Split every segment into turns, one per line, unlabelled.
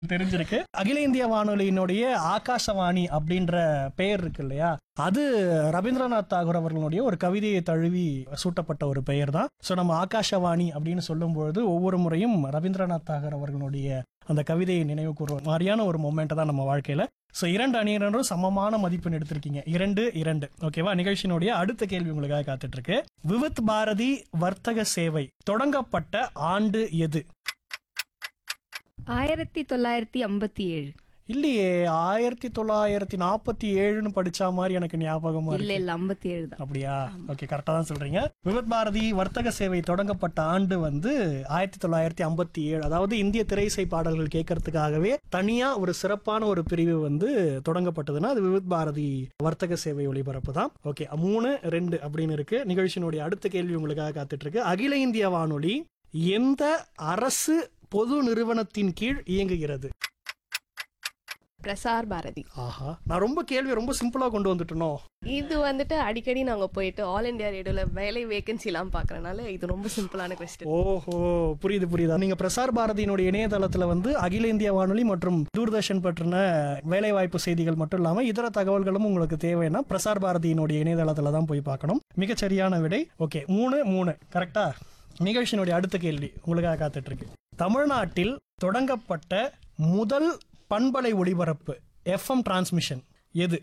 தெரிஞ்சிருக்கு அகில இந்திய வானொலியினுடைய ஆகாசவாணி அப்படின்ற பெயர் இருக்கு இல்லையா அது ரவீந்திரநாத் தாகூர் அவர்களுடைய ஒரு கவிதையை தழுவி சூட்டப்பட்ட ஒரு பெயர் தான் ஸோ நம்ம ஆகாஷவாணி அப்படின்னு சொல்லும்பொழுது ஒவ்வொரு முறையும் ரவீந்திரநாத் தாகூர் அவர்களுடைய அந்த கவிதையை நினைவு கூறுற மாதிரியான ஒரு மொமெண்ட் தான் நம்ம வாழ்க்கையில ஸோ இரண்டு அணியினரும் சமமான மதிப்பெண் எடுத்திருக்கீங்க இரண்டு இரண்டு ஓகேவா நிகழ்ச்சியினுடைய அடுத்த கேள்வி உங்களுக்காக காத்துட்டு இருக்கு விவித் பாரதி வர்த்தக சேவை தொடங்கப்பட்ட ஆண்டு எது
ஆயிரத்தி தொள்ளாயிரத்தி ஐம்பத்தி ஏழு
இல்லையே ஆயிரத்தி தொள்ளாயிரத்தி நாற்பத்தி ஏழுன்னு படிச்சா மாதிரி எனக்கு ஞாபகமா
இல்ல
இருக்கு
இல்ல ஐம்பத்தி ஏழு தான்
அப்படியா ஓகே கரெக்டா தான் சொல்றீங்க விவித் பாரதி வர்த்தக சேவை தொடங்கப்பட்ட ஆண்டு வந்து ஆயிரத்தி தொள்ளாயிரத்தி ஐம்பத்தி ஏழு அதாவது இந்திய திரைசை பாடல்கள் கேட்கறதுக்காகவே தனியா ஒரு சிறப்பான ஒரு பிரிவு வந்து தொடங்கப்பட்டதுன்னா அது விவித் பாரதி வர்த்தக சேவை ஒளிபரப்பு தான் ஓகே மூணு ரெண்டு அப்படின்னு இருக்கு நிகழ்ச்சியினுடைய அடுத்த கேள்வி உங்களுக்காக காத்துட்டு இருக்கு அகில இந்திய வானொலி எந்த அரசு பொது நிறுவனத்தின் கீழ் இயங்குகிறது
பிரசார் பாரதி
ஆஹா நான் ரொம்ப கேள்வி ரொம்ப சிம்பிளா கொண்டு வந்துட்டனோ
இது வந்துட்டு அடிக்கடி நாங்க போயிட்டு ஆல் இந்தியா ரேடியோல வேலை வேகன்சி எல்லாம் பாக்குறதுனால இது ரொம்ப சிம்பிளான கொஸ்டின்
ஓஹோ புரியுது புரியுது நீங்க பிரசார் பாரதியினுடைய இணையதளத்துல வந்து அகில இந்திய வானொலி மற்றும் தூர்தர்ஷன் பற்றின வேலைவாய்ப்பு செய்திகள் மட்டும் இல்லாம இதர தகவல்களும் உங்களுக்கு தேவைன்னா பிரசார் பாரதியினுடைய இணையதளத்துல தான் போய் பார்க்கணும் மிகச்சரியான விடை ஓகே மூணு மூணு கரெக்டா நிகழ்ச்சியினுடைய அடுத்த கேள்வி உங்களுக்காக காத்துட்டு இருக்கு தமிழ்நாட்டில் தொடங்கப்பட்ட முதல் பண்பலை ஒளிபரப்பு எஃப்எம் டிரான்ஸ்மிஷன் எது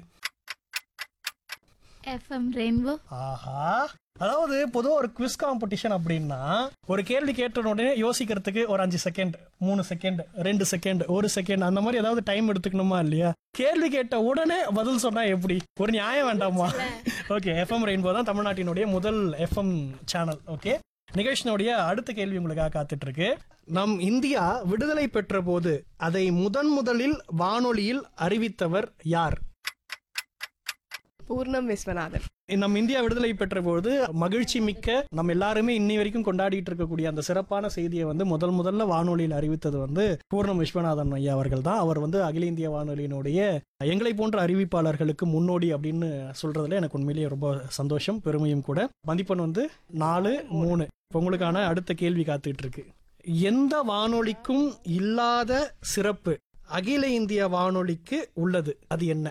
எஃப்எம் ரெயின்போ
ஆஹா அதாவது பொதுவா ஒரு குவிஸ் காம்படிஷன் அப்படின்னா ஒரு கேள்வி கேட்ட உடனே யோசிக்கிறதுக்கு ஒரு அஞ்சு செகண்ட் மூணு செகண்ட் ரெண்டு செகண்ட் ஒரு செகண்ட் அந்த மாதிரி ஏதாவது டைம் எடுத்துக்கணுமா இல்லையா கேள்வி கேட்ட உடனே பதில் சொன்னா எப்படி ஒரு நியாயம் வேண்டாமா ஓகே எஃப்எம் ரெயின்போ தான் தமிழ்நாட்டினுடைய முதல் எஃப்எம் சேனல் ஓகே நிகழ்ச்சியினுடைய அடுத்த கேள்வி உங்களுக்காக காத்துட்டு இருக்கு நம் இந்தியா விடுதலை பெற்ற போது அதை முதன் முதலில் வானொலியில் அறிவித்தவர் யார்
பூர்ணம் விஸ்வநாதன்
நம் இந்தியா விடுதலை பெற்ற பொழுது மகிழ்ச்சி மிக்க நம்ம எல்லாருமே இன்னி வரைக்கும் கொண்டாடிட்டு இருக்கக்கூடிய அந்த சிறப்பான செய்தியை வந்து முதல் முதல்ல வானொலியில் அறிவித்தது வந்து பூர்ணம் விஸ்வநாதன் ஐயா அவர்கள் தான் அவர் வந்து அகில இந்திய வானொலியினுடைய எங்களை போன்ற அறிவிப்பாளர்களுக்கு முன்னோடி அப்படின்னு சொல்றதுல எனக்கு உண்மையிலேயே ரொம்ப சந்தோஷம் பெருமையும் கூட மதிப்பெண் வந்து நாலு மூணு இப்ப உங்களுக்கான அடுத்த கேள்வி காத்துட்டு இருக்கு எந்த வானொலிக்கும் இல்லாத சிறப்பு அகில இந்திய வானொலிக்கு உள்ளது அது என்ன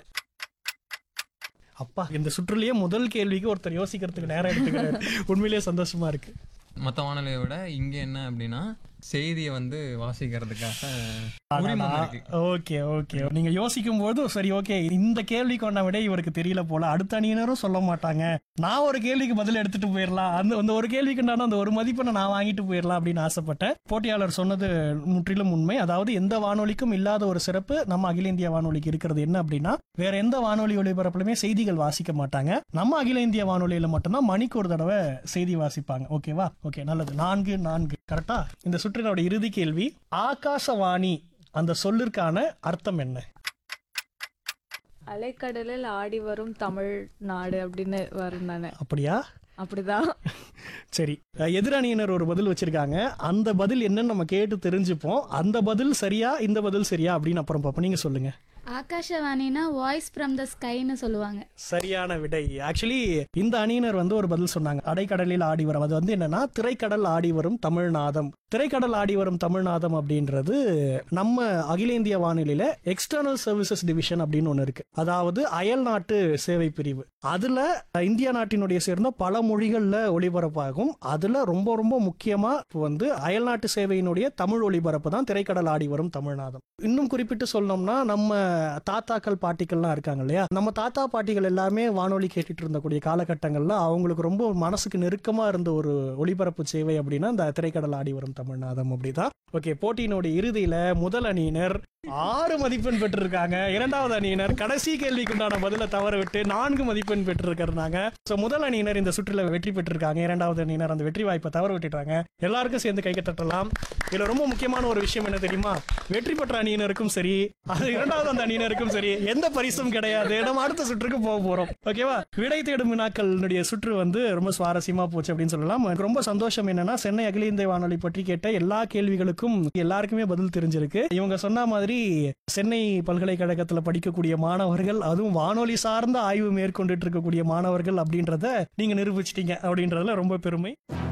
அப்பா இந்த சுற்றுலயே முதல் கேள்விக்கு ஒருத்தர் யோசிக்கிறதுக்கு நேரம் எடுத்துக்கிறாரு உண்மையிலேயே சந்தோஷமா இருக்கு
மற்ற வானொலியை விட இங்க என்ன அப்படின்னா செய்தியை வந்து வாசிக்கிறதுக்காக உரிமம் இருக்கு
ஓகே ஓகே நீங்க யோசிக்கும் போது சரி ஓகே இந்த கேள்விக்கான விட இவருக்கு தெரியல போல அடுத்த அணியினரும் சொல்ல மாட்டாங்க நான் ஒரு கேள்விக்கு பதில் எடுத்துட்டு போயிடலாம் அந்த அந்த ஒரு கேள்விக்கு நான் அந்த ஒரு மதிப்பெண்ணை நான் வாங்கிட்டு போயிடலாம் அப்படின்னு ஆசைப்பட்டேன் போட்டியாளர் சொன்னது முற்றிலும் உண்மை அதாவது எந்த வானொலிக்கும் இல்லாத ஒரு சிறப்பு நம்ம அகில இந்திய வானொலிக்கு இருக்கிறது என்ன அப்படின்னா வேற எந்த வானொலி ஒளிபரப்புலையுமே செய்திகள் வாசிக்க மாட்டாங்க நம்ம அகில இந்திய வானொலியில மட்டும்தான் மணிக்கு ஒரு தடவை செய்தி வாசிப்பாங்க ஓகேவா ஓகே நல்லது நான்கு நான்கு கரெக்டா இந்த சுற்றினோட இறுதி கேள்வி ஆகாசவாணி அந்த சொல்லிற்கான அர்த்தம் என்ன
அலைக்கடலில் ஆடி வரும் தமிழ் நாடு அப்படின்னு வரும் தானே
அப்படியா
அப்படிதான்
சரி அஹ், எதிரணியினர் ஒரு பதில் வச்சிருக்காங்க அந்த பதில் என்னன்னு நம்ம கேட்டு தெரிஞ்சுப்போம் அந்த பதில் சரியா இந்த பதில் சரியா அப்படின்னு அப்புறம் பார்ப்போம் நீங்க சொல்லுங்க
ஆகாஷவாணினா வாய்ஸ் ஃப்ரம் த ஸ்கைன்னு சொல்லுவாங்க
சரியான விடை ஆக்சுவலி இந்த அணியினர் வந்து ஒரு பதில் சொன்னாங்க அடைக்கடலில் ஆடி வரும் அது வந்து என்னன்னா திரைக்கடல் ஆடி வரும் தமிழ்நாதம் திரைக்கடல் ஆடி வரும் தமிழ்நாதம் அப்படின்றது நம்ம அகில இந்திய வானொலியில எக்ஸ்டர்னல் சர்வீசஸ் டிவிஷன் அப்படின்னு ஒன்று இருக்கு அதாவது அயல் நாட்டு சேவை பிரிவு அதுல இந்திய நாட்டினுடைய சேர்ந்த பல மொழிகள்ல ஒளிபரப்பாகும் அதுல ரொம்ப ரொம்ப முக்கியமா இப்ப வந்து அயல் நாட்டு சேவையினுடைய தமிழ் ஒளிபரப்பு தான் திரைக்கடல் ஆடி வரும் தமிழ்நாதம் இன்னும் குறிப்பிட்டு சொல்லணும்னா நம்ம தாத்தாக்கள் பாட்டிகள்லாம் இருக்காங்க இல்லையா நம்ம தாத்தா பாட்டிகள் எல்லாமே வானொலி கேட்டுட்டு இருந்தக்கூடிய காலகட்டங்கள்ல அவங்களுக்கு ரொம்ப மனசுக்கு நெருக்கமா இருந்த ஒரு ஒளிபரப்பு சேவை அப்படின்னா இந்த திரைக்கடல் ஆடி வரும் தமிழ்நாதம் அப்படிதான் ஓகே போட்டியினுடைய இறுதியில முதல் அணியினர் ஆறு மதிப்பெண் பெற்றிருக்காங்க இரண்டாவது அணியினர் கடைசி கேள்விக்குண்டான பதில தவற விட்டு நான்கு மதிப்பெண் பெற்றிருக்கிறாங்க சோ முதல் அணியினர் இந்த சுற்றுல வெற்றி பெற்றிருக்காங்க இரண்டாவது அணியினர் அந்த வெற்றி வாய்ப்பை தவற விட்டுட்டாங்க எல்லாருக்கும் சேர்ந்து கை தட்டலாம் இதுல ரொம்ப முக்கியமான ஒரு விஷயம் என்ன தெரியுமா வெற்றி பெற்ற அணியினருக்கும் சரி அது இரண்டாவது அந்த அணியினருக்கும் சரி எந்த பரிசும் கிடையாது நம்ம அடுத்த சுற்றுக்கு போக போறோம் ஓகேவா விடை தேடும் வினாக்களுடைய சுற்று வந்து ரொம்ப சுவாரஸ்யமா போச்சு அப்படின்னு சொல்லலாம் எனக்கு ரொம்ப சந்தோஷம் என்னன்னா சென்னை அகில இந்திய வானொலி பற்றி கேட்ட எல்லா கேள்விகளுக்கும் எல்லாருக்குமே பதில் தெரிஞ்சிருக்கு இவங்க சொன்ன மாதிரி சென்னை பல்கலைக்கழகத்துல படிக்கக்கூடிய மாணவர்கள் அதுவும் வானொலி சார்ந்த ஆய்வு மேற்கொண்டுட்டு இருக்கக்கூடிய மாணவர்கள் அப்படின்றத நீங்க நிரூபிச்சிட்டீங்க அப்படின்றதுல ரொம்ப பெருமை